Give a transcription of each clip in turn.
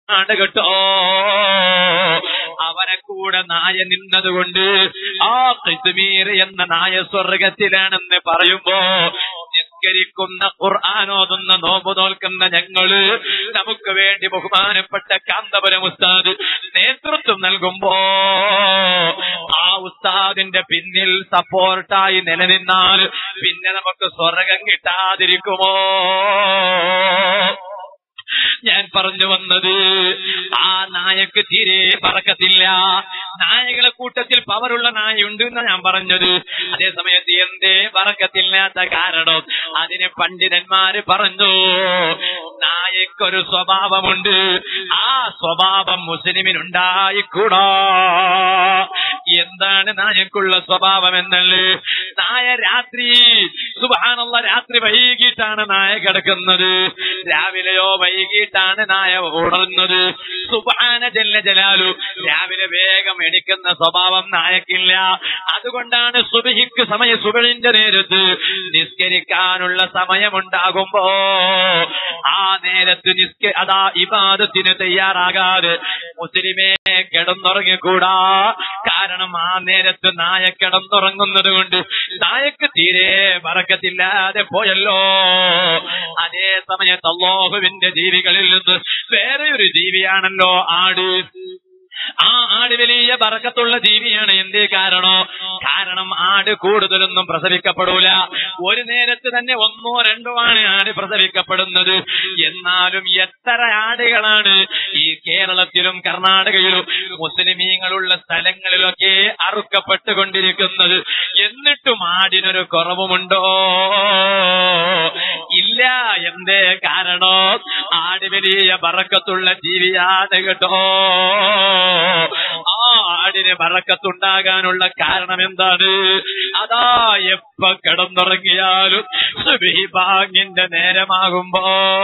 ആണ് കേട്ടോ അവരെ കൂടെ നായ നിന്നതുകൊണ്ട് ആ കിസ്മീർ എന്ന നായ സ്വർഗത്തിലാണെന്ന് പറയുമ്പോ നിസ്കരിക്കുന്ന ഖുർആാനോതുന്ന നോമ്പ് നോൽക്കുന്ന ഞങ്ങള് നമുക്ക് വേണ്ടി ബഹുമാനപ്പെട്ട കാന്തപുരം ഉസ്താദ് നേതൃത്വം നൽകുമ്പോ ആ ഉസ്താദിന്റെ പിന്നിൽ സപ്പോർട്ടായി നിലനിന്നാൽ പിന്നെ നമുക്ക് സ്വർഗം കിട്ടാതിരിക്കുമോ ഞാൻ പറഞ്ഞു വന്നത് ആ നായക്ക് തീരെ പറക്കത്തില്ല നായകളെ കൂട്ടത്തിൽ പവറുള്ള നായുണ്ട് എന്നാ ഞാൻ പറഞ്ഞത് അതേ സമയത്ത് എന്തേ പറക്കത്തില്ലാത്ത കാരണം അതിന് പണ്ഡിതന്മാര് പറഞ്ഞു നായക്കൊരു സ്വഭാവമുണ്ട് ആ സ്വഭാവം മുസ്ലിമിനുണ്ടായിക്കൂടാ എന്താണ് നായക്കുള്ള സ്വഭാവം എന്നല്ലേ നായ രാത്രി സുബാനുള്ള രാത്രി വൈകിട്ടാണ് നായ കിടക്കുന്നത് രാവിലെയോ വൈകിട്ടാണ് നായ ഉണർന്നത് സുബാന ജല്ല ജലാലു രാവിലെ വേഗം എണിക്കുന്ന സ്വഭാവം നായക്കില്ല അതുകൊണ്ടാണ് സുബഹിക്ക് സമയ സുബഹിന്റെ നേരത്ത് നിസ്കരിക്കാനുള്ള സമയമുണ്ടാകുമ്പോ ആ നേരത്ത് നിസ്ക അതാ ഇബാദത്തിന് തയ്യാറാകാതെ മുസ്ലിമേ കിടന്നുറങ്ങിക്കൂടാ കാരണം ആ നേരത്ത് നായ കിടന്നുറങ്ങുന്നത് കൊണ്ട് നായക്ക് തീരെ പറക്കത്തില്ലാതെ പോയല്ലോ അതേ സമയത്ത് അള്ളാഹുവിന്റെ ജീവികളിൽ നിന്ന് വേറെ ഒരു ജീവിയാണല്ലോ ആട് ആ ആട് വലിയ ബറക്കത്തുള്ള ജീവിയാണ് എന്തേ കാരണോ കാരണം ആട് കൂടുതലൊന്നും പ്രസവിക്കപ്പെടൂല ഒരു നേരത്ത് തന്നെ ഒന്നോ രണ്ടോ ആണ് ആട് പ്രസവിക്കപ്പെടുന്നത് എന്നാലും എത്ര ആടുകളാണ് ഈ കേരളത്തിലും കർണാടകയിലും മുസ്ലിമീങ്ങളുള്ള സ്ഥലങ്ങളിലൊക്കെ അറുക്കപ്പെട്ടുകൊണ്ടിരിക്കുന്നത് എന്നിട്ടും ആടിനൊരു കുറവുമുണ്ടോ ഇല്ല എന്തേ കാരണോ ആട് വലിയ ബറക്കത്തുള്ള ജീവിയാണ് കേട്ടോ ആ ആടിന് ബറക്കത്തുണ്ടാകാനുള്ള കാരണം എന്താണ് അതാ എപ്പ കിടന്നുറങ്ങിയാലും സുബിഹിബാങ്ങിന്റെ നേരമാകുമ്പോ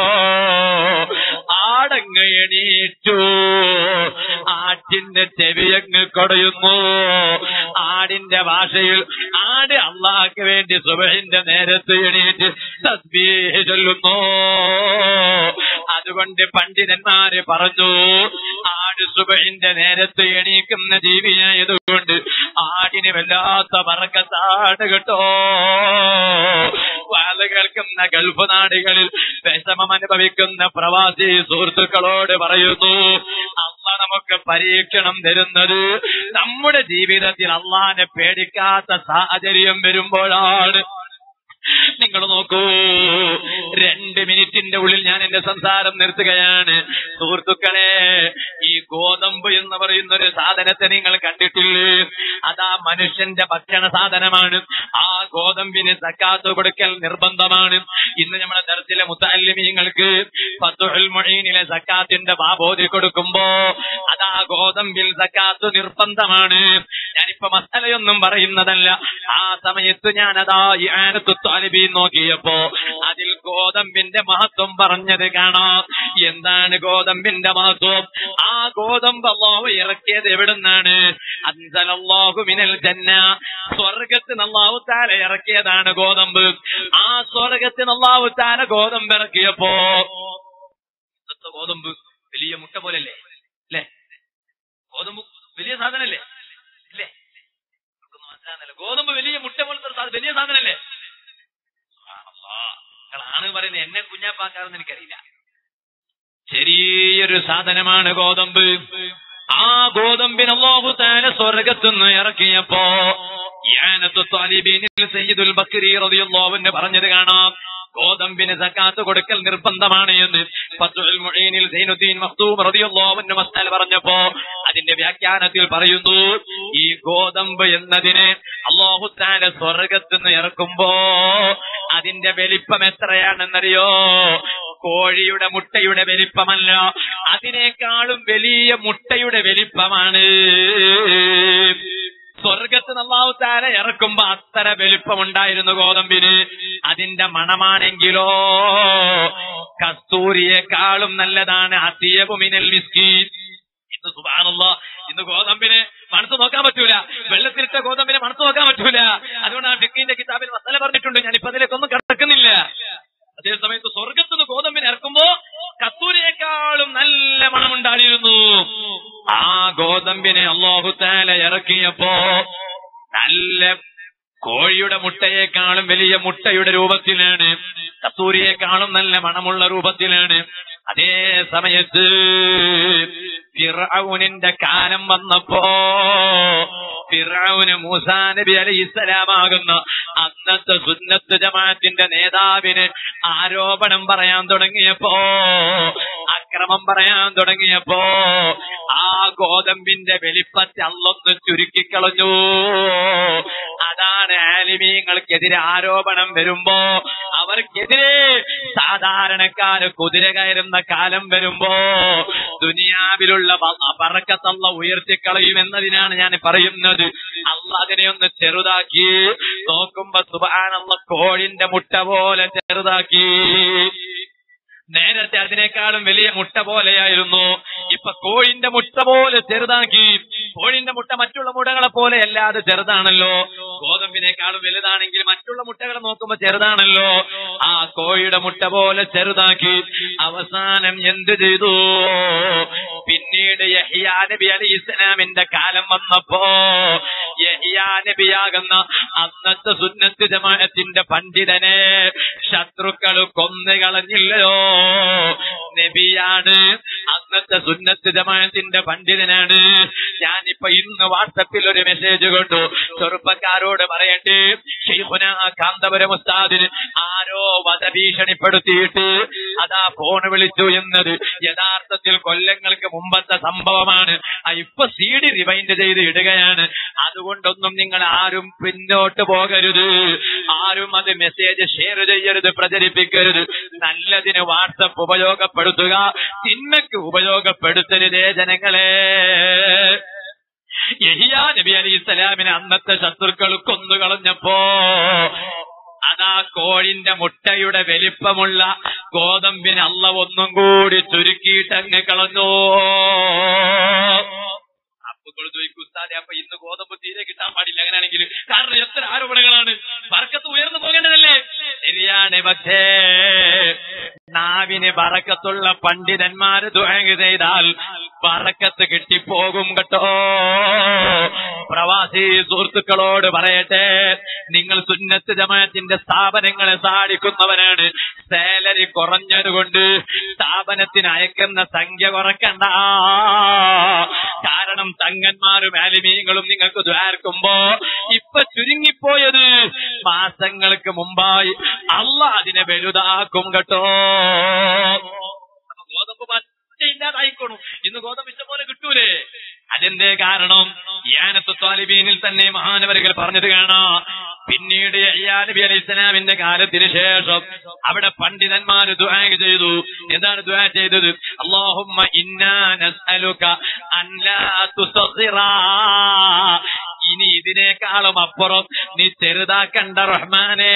ആടങ്ങ് എണീറ്റു ആട്ടിന്റെ ചെവിയങ്ങ് കൊടയുന്നു ആടിന്റെ ഭാഷയിൽ ആട് അള്ളാഹ്ക്ക് വേണ്ടി സുബഹിന്റെ നേരത്ത് എണീറ്റ് തസ്ബീഹ് ചൊല്ലുന്നു അതുകൊണ്ട് പണ്ഡിതന്മാര് പറഞ്ഞു ആട് സുബഹിന്റെ നേരത്ത് എണീക്കുന്ന ജീവിയായതുകൊണ്ട് ആടിന് വല്ലാത്ത പറക്കത്താണ് കേട്ടോ വാല കേൾക്കുന്ന ഗൾഫ് നാടുകളിൽ വിഷമം അനുഭവിക്കുന്ന പ്രവാസി സുഹൃത്തുക്കളോട് പറയുന്നു അമ്മ നമുക്ക് പരീക്ഷണം തരുന്നത് നമ്മുടെ ജീവിതത്തിൽ അള്ളാനെ പേടിക്കാത്ത സാഹചര്യം വരുമ്പോഴാണ് നിങ്ങൾ നോക്കൂ രണ്ട് മിനിറ്റിന്റെ ഉള്ളിൽ ഞാൻ എന്റെ സംസാരം നിർത്തുകയാണ് സുഹൃത്തുക്കളെ ഈ ഗോതമ്പ് എന്ന് പറയുന്ന ഒരു സാധനത്തെ നിങ്ങൾ കണ്ടിട്ടില്ലേ അതാ മനുഷ്യന്റെ ഭക്ഷണ സാധനമാണ് ആ ഗോതമ്പിന് സക്കാത്ത് കൊടുക്കൽ നിർബന്ധമാണ് ഇന്ന് നമ്മുടെ ദർശിലെ മുത്താലിമീങ്ങൾക്ക് പത്തുൽ മൊഴീനിലെ സക്കാത്തിന്റെ ബാബോധി കൊടുക്കുമ്പോ അതാ ഗോതമ്പിൽ സക്കാത്ത് നിർബന്ധമാണ് ഞാനിപ്പോ മസലയൊന്നും പറയുന്നതല്ല ആ സമയത്ത് ഞാൻ അതാ ഈ ആനത്ത് താലിബീൻ നോക്കിയപ്പോ അതിൽ ഗോതമ്പിന്റെ മഹത്വം പറഞ്ഞത് കാണാം എന്താണ് ഗോതമ്പിന്റെ മഹത്വം ആ ഗോതമ്പ് അള്ളാഹു ഇറക്കിയത് എവിടുന്നാണ് അൻസലല്ലാഹു മിനൽ ജന്ന സ്വർഗത്തിന് അള്ളാഹു താല ഇറക്കിയതാണ് ഗോതമ്പ് ആ സ്വർഗത്തിന് അള്ളാഹു താല ഗോതമ്പ് ഇറക്കിയപ്പോ ഇന്നത്തെ ഗോതമ്പ് വലിയ മുട്ട പോലല്ലേ അല്ലേ ഗോതമ്പ് വലിയ സാധനല്ലേ ഇല്ലേ നമുക്കൊന്നും മനസ്സിലാകുന്നില്ല ഗോതമ്പ് വലിയ മുട്ട പോലത്തെ ഒരു സാധനം വലിയ സാധനല്ലേ നിങ്ങളാണ് പറയുന്നത് എന്നെ കുഞ്ഞാപ്പാക്കാരെന്ന് എനിക്കറിയില്ല ചെറിയൊരു സാധനമാണ് ഗോതമ്പ് ആ ഗോതമ്പിന് അല്ലാഹു തആല സ്വർഗത്തുനിന്ന് ഇറക്കിയപ്പോ യാനത്തു താലിബീനിൽ സയ്യിദുൽ ബക്രി റളിയല്ലാഹു അൻഹു പറഞ്ഞത് കാണാം ഗോതമ്പിന് സക്കാത്ത് കൊടുക്കൽ നിർബന്ധമാണ് എന്ന് ഫത്ഹുൽ മുഈനിൽ സൈനുദ്ദീൻ മഖ്തൂം റളിയല്ലാഹു അൻഹു മസ്അല പറഞ്ഞപ്പോ അതിന്റെ വ്യാഖ്യാനത്തിൽ പറയുന്നു ഈ ഗോതമ്പ് എന്നതിന് അല്ലാഹു തആല സ്വർഗത്തുനിന്ന് ഇറക്കുമ്പോ അതിന്റെ വലിപ്പം എത്രയാണെന്നറിയോ കോഴിയുടെ മുട്ടയുടെ വലിപ്പമല്ല അതിനേക്കാളും വലിയ മുട്ടയുടെ വലിപ്പമാണ് സ്വർഗത്ത് നല്ലാവു താര ഇറക്കുമ്പോ അത്ര വലിപ്പമുണ്ടായിരുന്നു ഗോതമ്പിന് അതിന്റെ മണമാണെങ്കിലോ കസ്തൂരിയെക്കാളും നല്ലതാണ് അത്തിയബുമിനൽ മിസ്കീൻ ഇന്ന് സുബാനുള്ള ഇന്ന് ഗോതമ്പിന് മണത്ത് നോക്കാൻ പറ്റൂല വെള്ളത്തിലിട്ട ഗോതമ്പിനെ മണത്ത് നോക്കാൻ പറ്റൂല അതുകൊണ്ടാണ് ഫിക്കിന്റെ കിതാബിൽ മസാല പറഞ്ഞിട്ടുണ്ട് ഞാനിപ്പോ അതിലേക്കൊന്നും കിടക്കുന്നില്ല അതേ സമയത്ത് സ്വർഗത്തുനിന്ന് ഗോതമ്പിനെ ഇറക്കുമ്പോ കസ്തൂരിയേക്കാളും നല്ല മണമുണ്ടായിരുന്നു ആ ഗോതമ്പിനെ അള്ളാഹുത്താല ഇറക്കിയപ്പോ നല്ല കോഴിയുടെ മുട്ടയെക്കാളും വലിയ മുട്ടയുടെ രൂപത്തിലാണ് കസ്തൂരിയെക്കാളും നല്ല മണമുള്ള രൂപത്തിലാണ് അതേ സമയത്ത് ഫിറൌനിന്റെ കാലം വന്നപ്പോ ഫിറൌന് മൂസാ നബി അലൈഹി ഇസ്ലാമാകുന്ന അന്നത്തെ സുന്നത്ത് ജമാഅത്തിന്റെ നേതാവിന് ആരോപണം പറയാൻ തുടങ്ങിയപ്പോ അക്രമം പറയാൻ തുടങ്ങിയപ്പോ ആ ഗോതമ്പിന്റെ വലിപ്പത്തെ അല്ലൊന്ന് ചുരുക്കിക്കളഞ്ഞു അതാണ് ആലിമീങ്ങൾക്കെതിരെ ആരോപണം വരുമ്പോ അവർക്കെതിരെ സാധാരണക്കാര് കുതിര കയറുന്ന കാലം വരുമ്പോ ദുനിയാവിലുള്ള പറക്കത്തള്ള ഉയർത്തിക്കളയുമെന്നതിനാണ് ഞാൻ പറയുന്നത് അല്ല അതിനെ ഒന്ന് ചെറുതാക്കി നോക്കുമ്പോ സുബാനുള്ള കോഴിന്റെ മുട്ട പോലെ ചെറുതാക്കി നേരത്തെ അതിനേക്കാളും വലിയ മുട്ട പോലെയായിരുന്നു ഇപ്പൊ കോഴിന്റെ മുട്ട പോലെ ചെറുതാക്കി കോഴിന്റെ മുട്ട മറ്റുള്ള മുട്ടകളെ പോലെ അല്ലാതെ ചെറുതാണല്ലോ ഗോതമ്പിനേക്കാളും വലുതാണെങ്കിൽ മറ്റുള്ള മുട്ടകളെ നോക്കുമ്പോ ചെറുതാണല്ലോ ആ കോഴിയുടെ മുട്ട പോലെ ചെറുതാക്കി അവസാനം എന്ത് ചെയ്തു പിന്നീട് യഹിയാ നബി അലി ഇസ്ലാമിന്റെ കാലം വന്നപ്പോ യഹിയാ നബിയാകുന്ന അന്നത്തെ സുന്നത്ത് ജമാഅത്തിന്റെ പണ്ഡിതനെ ശത്രുക്കൾ കൊന്നുകളഞ്ഞില്ലയോ നബിയാണ് അന്നത്തെ സുന്നത്ത് ജമാഅത്തിന്റെ പണ്ഡിതനാണ് ഞാനിപ്പോ ഇന്ന് വാട്സപ്പിൽ ഒരു മെസ്സേജ് കൊണ്ടു ചെറുപ്പക്കാരോട് പറയട്ടെ ഷെയ്ഖുന കാന്തപുരം ഉസ്താദിന് ആരോ വധഭീഷണിപ്പെടുത്തിയിട്ട് അതാ ഫോൺ വിളിച്ചു എന്നത് യഥാർത്ഥത്തിൽ കൊല്ലങ്ങൾക്ക് മുമ്പത്തെ സംഭവമാണ് ആ ഇപ്പൊ സി ഡി റിവൈൻഡ് ചെയ്ത് ഇടുകയാണ് അതുകൊണ്ടൊന്നും നിങ്ങൾ ആരും പിന്നോട്ട് പോകരുത് ആരും അത് മെസ്സേജ് ഷെയർ ചെയ്യരുത് പ്രചരിപ്പിക്കരുത് നല്ലതിന് വാട്സപ്പ് ഉപയോഗപ്പെടുത്തുക തിന്മയ്ക്ക് ഉപയോഗപ്പെടുത്തരുതേ ജനങ്ങളെ യഹിയാ നബി അലി ഇസ്ലാമിനെ അന്നത്തെ ശത്രുക്കൾ കൊന്നുകളഞ്ഞപ്പോ അതാ കോഴിന്റെ മുട്ടയുടെ വലിപ്പമുള്ള ഗോതമ്പിന് അള്ള ഒന്നും കൂടി ചുരുക്കിയിട്ടങ്ങ് കളഞ്ഞു അപ്പുകൾ ചോദിക്കും ഉസ്താദെ അപ്പൊ ഇന്ന് ഗോതമ്പ് തീരെ കിട്ടാൻ പാടില്ല അങ്ങനെയാണെങ്കിൽ കാരണം എത്ര ആരോപണങ്ങളാണ് വർക്കത്ത് ഉയർന്നു പോകേണ്ടതല്ലേ ശരിയാണ് പക്ഷേ നാവിന് ബറക്കത്തുള്ള പണ്ഡിതന്മാര് ദുഴങ്ങ് ചെയ്താൽ ബറക്കത്ത് കിട്ടിപ്പോകും കേട്ടോ പ്രവാസി സുഹൃത്തുക്കളോട് പറയട്ടെ നിങ്ങൾ സുന്നത്ത് ജമാഅത്തിന്റെ സ്ഥാപനങ്ങളെ സാധിക്കുന്നവരാണ് സാലറി കുറഞ്ഞതുകൊണ്ട് സ്ഥാപനത്തിന് അയക്കുന്ന സംഖ്യ കുറക്കണ്ട കാരണം തങ്ങന്മാരും ആലിമീങ്ങളും നിങ്ങൾക്ക് ദ്വാർക്കുമ്പോ ഇപ്പൊ ചുരുങ്ങിപ്പോയത് മാസങ്ങൾക്ക് മുമ്പായി അല്ല അതിനെ വലുതാക്കും കേട്ടോ ഗോതമ്പ് പറ്റ ഇല്ലാതായിക്കോണു ഇന്ന് ഗോതമ്പ് ഇഷ്ടംപോലെ കിട്ടൂലേ അതെന്തേ കാരണം യാനത്ത് താലിബീനിൽ തന്നെ മഹാനവരികൾ പറഞ്ഞത് കാണാം പിന്നീട് യഹ്യാ നബി അലൈഹി ഇസ്ലാമിന്റെ കാലത്തിന് ശേഷം അവിടെ പണ്ഡിതന്മാര് ദുആ ചെയ്തു എന്താണ് ദുആ ചെയ്തത് അല്ലാഹുമ്മ ഇന്നാ നസ്അലുക അൻ ലാ തുസഗ്ഹിറാ ഇനി ഇതിനേക്കാളും അപ്പുറം നീ ചെറുതാക്കണ്ട റഹ്മാനേ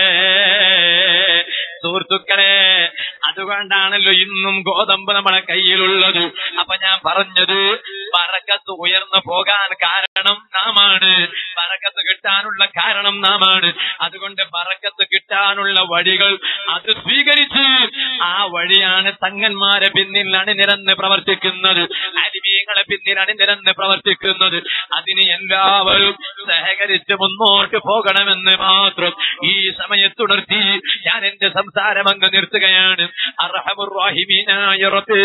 സുഹൃത്തുക്കളെ അതുകൊണ്ടാണല്ലോ ഇന്നും ഗോതമ്പ് നമ്മളെ കയ്യിലുള്ളത് അപ്പൊ ഞാൻ പറഞ്ഞത് പറക്കത്ത് ഉയർന്നു പോകാൻ കാരണം നാമാണ് പറക്കത്ത് കിട്ടാനുള്ള കാരണം നാമാണ് അതുകൊണ്ട് പറക്കത്ത് കിട്ടാനുള്ള വഴികൾ അത് സ്വീകരിച്ച് ആ വഴിയാണ് തങ്ങന്മാരെ പിന്നിൽ അണിനിരന്ന് പ്രവർത്തിക്കുന്നത് അരിമീങ്ങളെ പിന്നിൽ അണിനിരന്ന് പ്രവർത്തിക്കുന്നത് അതിന് എല്ലാവരും സഹകരിച്ച് മുന്നോട്ട് പോകണമെന്ന് മാത്രം ഈ സമയത്തുണർത്തി ഞാൻ എന്റെ സംസാരം അങ്ങ് നിർത്തുകയാണ് അർഹമുറാഹിമീനായ റബ്ബേ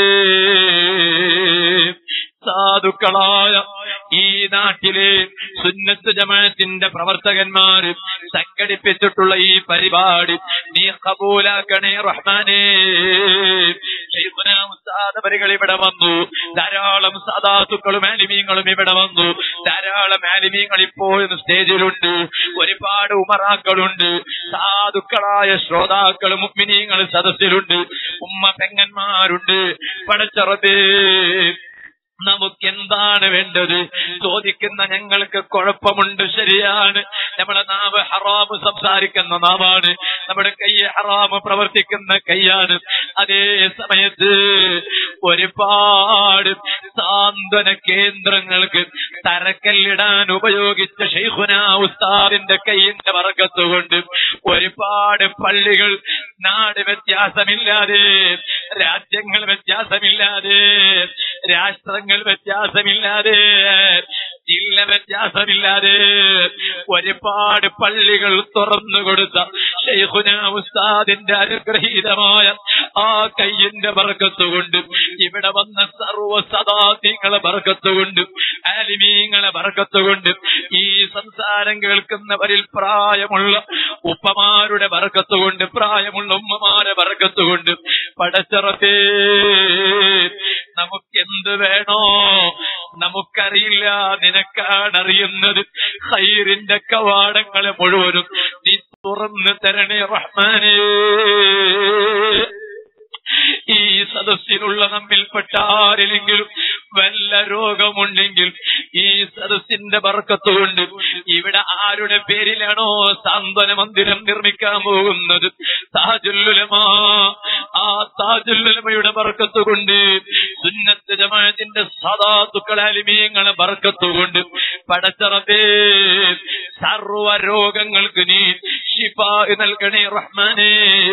സാധുക്കളായ ഈ നാട്ടിലെ സുന്നത്ത് ജമാഅത്തിന്റെ പ്രവർത്തകന്മാര് സംഘടിപ്പിച്ചിട്ടുള്ള ഈ പരിപാടി നീ കബൂലാക്കണേ റഹ്മാനേ ശൈഖുനാ ഉസ്താദ് അവരുകൾ ഇവിടെ വന്നു ധാരാളം സദാത്തുക്കളും ആലിമീങ്ങളും ഇവിടെ വന്നു ധാരാളം ആലിമീങ്ങൾ ഇപ്പോഴും സ്റ്റേജിലുണ്ട് ഒരുപാട് ഉമറാക്കളുണ്ട് സാധുക്കളായ ശ്രോതാക്കളും മുഗ്മിനീങ്ങൾ സദസ്സിലുണ്ട് ഉമ്മ പെങ്ങന്മാരുണ്ട് പടച്ചറബേ നമുക്കെന്താണ് വേണ്ടത് ചോദിക്കുന്ന ഞങ്ങൾക്ക് കുഴപ്പമുണ്ട് ശരിയാണ് നമ്മുടെ നാവ് ഹറാമ് സംസാരിക്കുന്ന നാവാണ് നമ്മുടെ കൈ ഹറാമ് പ്രവർത്തിക്കുന്ന കൈയാണ് അതേ സമയത്ത് ഒരുപാട് സാന്ത്വന കേന്ദ്രങ്ങൾക്ക് തരക്കല്ലിടാൻ ഉപയോഗിച്ച ഷെയ്ഖുന ഉസ്താദിന്റെ കൈയിന്റെ വർഗത്തുകൊണ്ട് ഒരുപാട് പള്ളികൾ നാട് വ്യത്യാസമില്ലാതെ രാജ്യങ്ങൾ വ്യത്യാസമില്ലാതെ രാഷ്ട്രങ്ങൾ വ്യത്യാസമില്ലാതെ ജില്ല വ്യത്യാസമില്ലാതെ ഒരുപാട് പള്ളികൾ തുറന്നു കൊടുത്ത ഷെയ്ഖുന ഉസ്താദിന്റെ അനുഗ്രഹീതമായ ആ കയ്യിന്റെ ബർക്കത്തുകൊണ്ട് ഇവിടെ വന്ന സർവ്വ സദാത്യങ്ങളെ ബർക്കത്തുകൊണ്ട് ആലിമീങ്ങളെ ബർക്കത്തുകൊണ്ട് ഈ സംസാരം കേൾക്കുന്നവരിൽ പ്രായമുള്ള ഉപ്പമാരുടെ ബർക്കത്തുകൊണ്ട് പ്രായമുള്ള ഉമ്മമാരെ ബർക്കത്തുകൊണ്ട് പടച്ചറത്തേ നമുക്കെന്ത് വേണോ നമുക്കറിയില്ല നിനക്കാണ് അറിയുന്നത് ഹൈറിന്റെ കവാടങ്ങളെ മുഴുവനും നീ തുറന്ന് തരണേ റഹ്മാനേ ഈ സദസ്സിലുള്ള നമ്മിൽപ്പെട്ട ആരിലെങ്കിലും വല്ല രോഗമുണ്ടെങ്കിൽ ഈ സദസ്സിന്റെ ബർക്കത്തുകൊണ്ട് ഇവിടെ ആരുടെ പേരിലാണോ സാന്ത്വന മന്ദിരം നിർമ്മിക്കാൻ പോകുന്നത് താജുല്ലുലമാ ആ താജുല്ലുലമയുടെ ബർക്കത്തുകൊണ്ട് സുന്നത്ത് ജമാഅത്തിന്റെ സദാത്തുക്കൾ അലിമീങ്ങളെ ബർക്കത്തുകൊണ്ട് പടച്ചറബേ സർവ രോഗങ്ങൾക്ക് നീ ഷിഫ നൽകണേ റഹ്മാനേ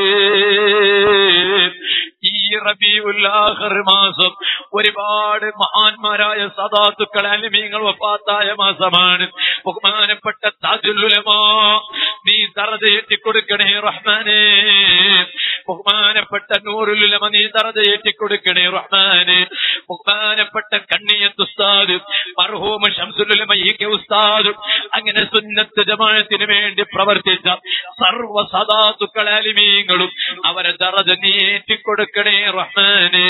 ഈ റബിയുല്ലാഹർ മാസം ഒരുപാട് മഹാന്മാരായ സദാത്തുക്കൾ അലിമീങ്ങൾ വഫാത്തായ മാസമാണ് ബഹുമാനപ്പെട്ട താജുല്ലുലമാ നീ തറതയേറ്റി കൊടുക്കണേ റഹ്മാനേ ബഹുമാനപ്പെട്ട നൂറുലുലമ നീ തറതയേറ്റി കൊടുക്കണേ റഹ്മാനെ ബഹുമാനപ്പെട്ട കണ്ണിയത്ത് ഉസ്താദ് മർഹൂമ ഷംസുലുലമ ഈ കെ ഉസ്താദ് അങ്ങനെ സുന്നത്ത് ജമാഅത്തിന് വേണ്ടി പ്രവർത്തിച്ച സർവ സദാത്തുക്കൾ അലിമീങ്ങളും അവരെ ദറജ നീ ഏറ്റിക്കൊടുക്കണേ റഹ്മാനേ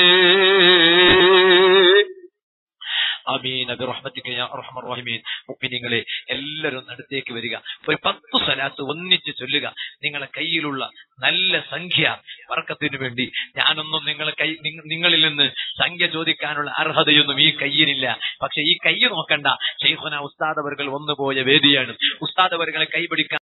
അമീൻ ബിറഹ്മതിക യാ അർഹമർ റഹീമീൻ മുഅ്മിനീങ്ങളെ എല്ലാവരും അടുത്തേക്ക് വരിക ഒരു പത്ത് സലാത്ത് ഒന്നിച്ച് ചൊല്ലുക നിങ്ങളെ കയ്യിലുള്ള നല്ല സംഖ്യ വർക്കത്തിന് വേണ്ടി ഞാനൊന്നും നിങ്ങളെ കൈ നിങ്ങ- നിങ്ങളിൽ നിന്ന് സംഖ്യ ചോദിക്കാനുള്ള അർഹതയൊന്നും ഈ കയ്യിനില്ല പക്ഷെ ഈ കൈ നോക്കണ്ട ഷെയ്ഖുന ഉസ്താദ് അവർകൾ വന്നുപോയ വേദിയാണ് ഉസ്താദ് അവർകളെ കൈപിടിക്കാൻ